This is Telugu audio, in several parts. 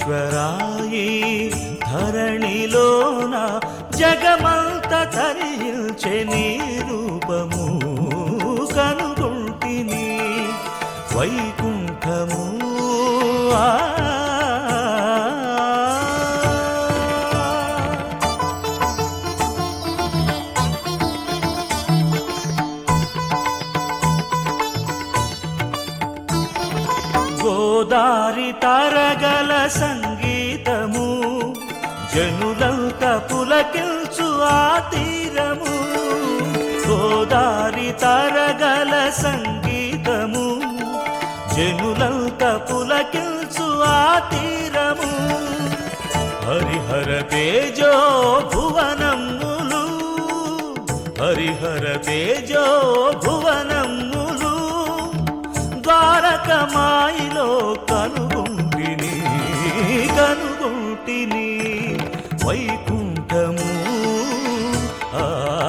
ఈశ్వరాయి ధరణిలోన జగమంత తరించే నీ రూపము కనుగొంటిని వైకుంఠము ఆ గోదారి తరగల సంగీతము జనులంత పులకిల్చు ఆ తీరము గోదారి తరగల సంగీతము జనులంత పులకిల్చు ఆ తీరము హరిహర తేజో భువనములు హరిహర తేజో భువనములు ద్వారకమాయిలో కనుగొంటిని కనుగొంటిని వైకుంఠము ఆ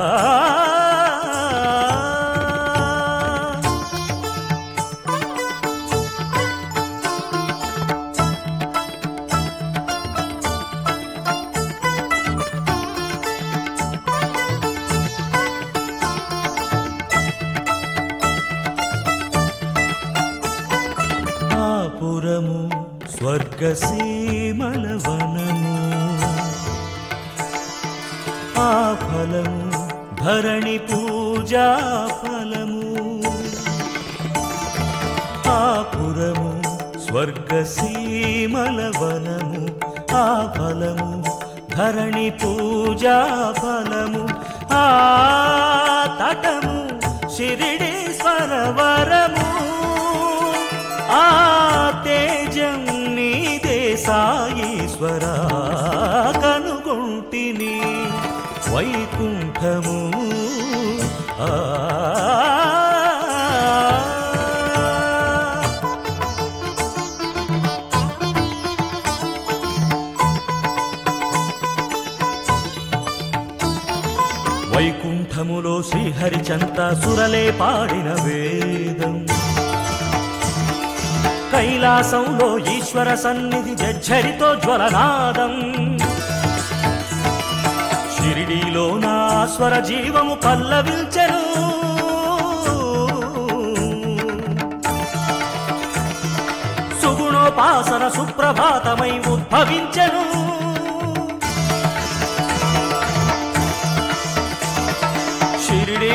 ఆపురము స్వర్గసీమల వనము ఆ ఫలము ధరణి పూజా ఫలము ఆపురము స్వర్గసీమల వనము ఆ ఫలము ధరణి పూజా ఫలము ఆ తటము షిరిడి స్వరవరము ఆ తేజం నీదే సాయీశ్వరా కనుగొంటిని వైకుంఠము ఆ వైకుంఠములో శ్రీహరిచంత సురలే పాడిన వేదం కైలాసంలో ఈశ్వర సన్నిధి జజ్జరితో జ్వలనాదం షిరిడీలో నా స్వర జీవము పల్లవిల్చెను సుగుణోపాసన సుప్రభాతమై ఉద్భవించెను షిరిడీ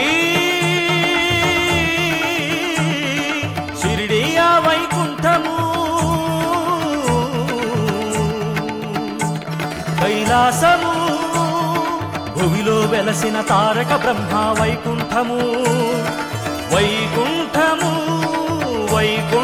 షిరిడీ ఆ వైకుంఠము కైలాసము భువిలో వెలసిన తారక బ్రహ్మ వైకుంఠము వైకుంఠము వైకుంఠము